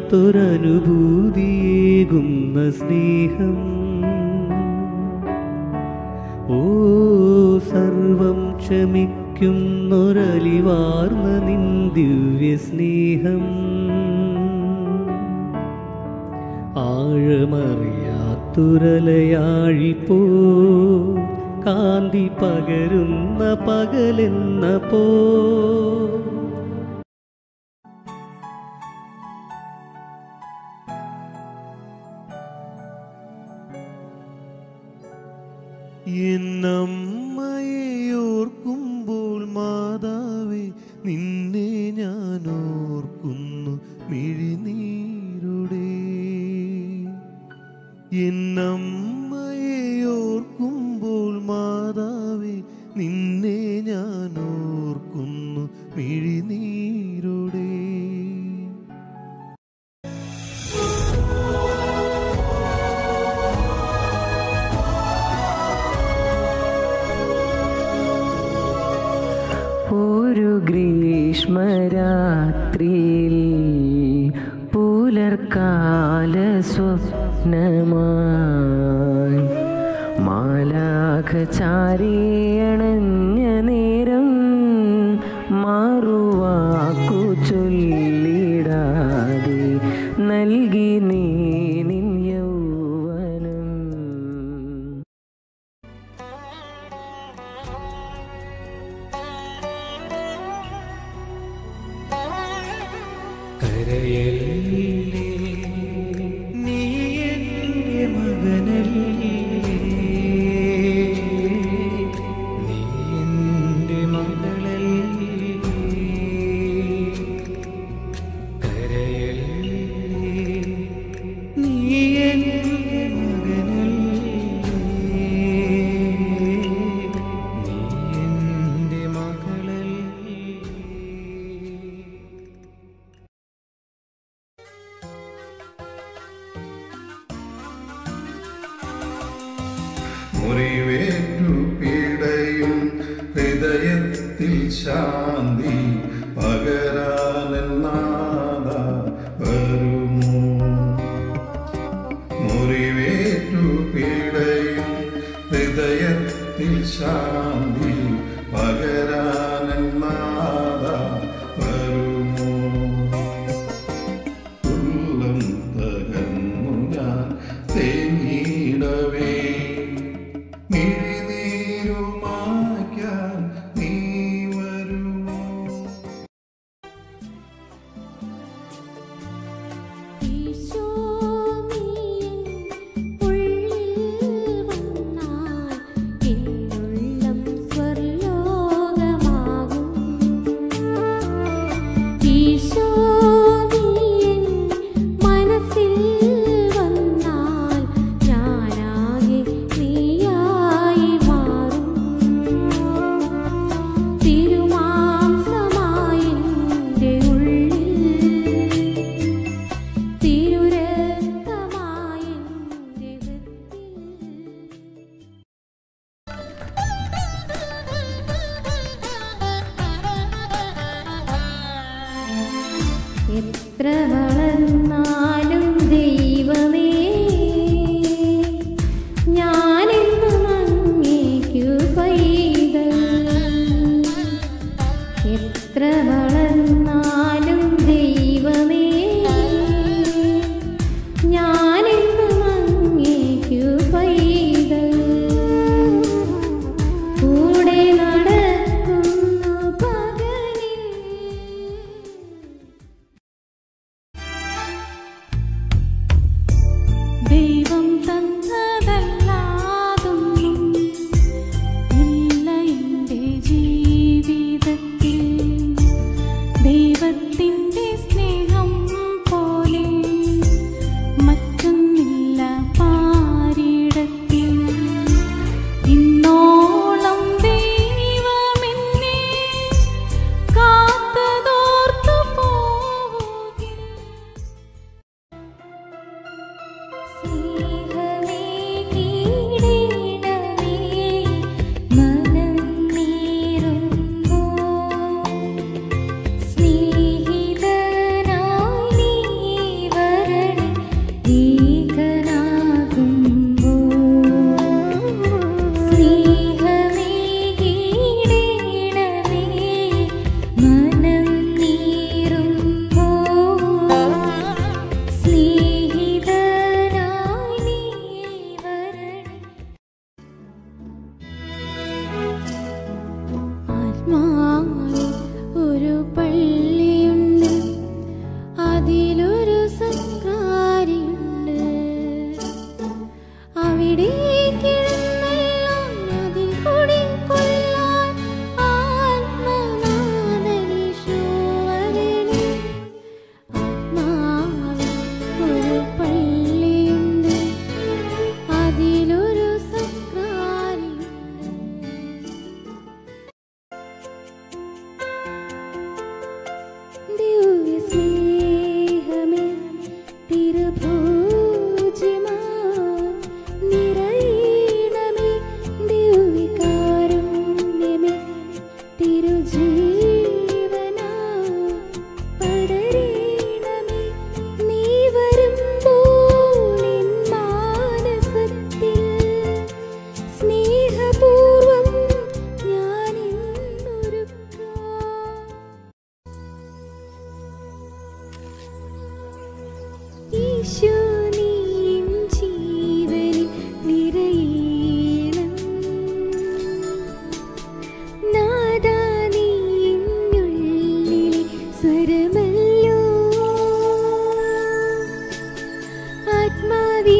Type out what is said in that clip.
സ്നേഹം ഓ സർവം ക്ഷമിക്കുന്നൊരലിവാർന്ന നിൻ ദിവ്യ സ്നേഹം ആഴമറിയാത്തുരലയാഴിപ്പോ കാന്തി പകരുന്ന പകലെന്ന പോ എന്നമ്മയെയോർക്കുമ്പോൾ മാതാവേ നിന്നെ ഞാൻ ഓർക്കുന്നു മിഴിനീരുടെ എന്നമ്മയെയോർക്കുമ്പോൾ മാതാവേ നിന്നെ ഞാൻ ഓർക്കുന്നു മിഴിനീരുടെ ഒരു ഗ്രീഷ്മരാത്രിയിൽ പുലർക്കാല സ്വപ്നമായി മാലാഖ ചാരിയണഞ്ഞ നേരം മാറുവാക്കു ചൊല്ലിടാതെ നൽകി നീ നിൻ യൗവനം കരയല്ലേ നീ എൻ്റെ മകനല്ലേ നീ എൻ്റെ മകളല്ലേ കരയല്ലേ നീ എൻ്റെ മകനല്ലേ നീ എൻ്റെ മകളല്ലേ മുറിവേറ്റു പീഡയും ഹൃദയത്തിൽ ശാന്തി പകരാനെന്നാദ വരുമോ മുറിവേറ്റു പീഡയും ഹൃദയത്തിൽ ശാന്തി പകരാനെന്നാദ വരുമോ ഉള്ളം തകർന്നു ഞാൻ തേങ്ങിയിടവേ മിഴിനീരുമാക്കാൻ നീ വരുമോ ഈശോ നീൻ ഉള്ളിൽ വന്നാൽ എന്നുള്ളം സ്വർലോകമാകും ഈശോ നീൻ മനസ്സിൽ വന്നാൽ ഞാനാകെ നീയായി മാറും തിരുമാംസമായ എൻ്റെ ഉള്ളിൽ തിരുരക്തമായ എൻ്റെ ഹൃത്തിൽ എത്ര വളർന്നാലും ദൈവമേ ഞാനെന്നും അങ്ങേക്കു പൈതൽ എത്ര വളർന്നാലും ദൈവമേ ഞാനെന്നും അങ്ങേക്കു പൈതൽ കൂടെ നടക്കുന്നു പകലിൽ ദൈവം തന്നതല്ലാതൊന്നും ഇല്ല എൻ്റെ ജീവിതത്തിൽ ദൈവത്തിൻ്റെ സ്നേഹം പോലെ മറ്റൊന്നില്ല പാരിടത്തിൽ ഇന്നോളം ദൈവമെന്നെ കാത്തതോർത്തു പോകിൽ സ്നേഹമേ കീടേണമേ മനം നീറുമ്പോ സ്നേഹിതനായി നീ ആത്മാവേ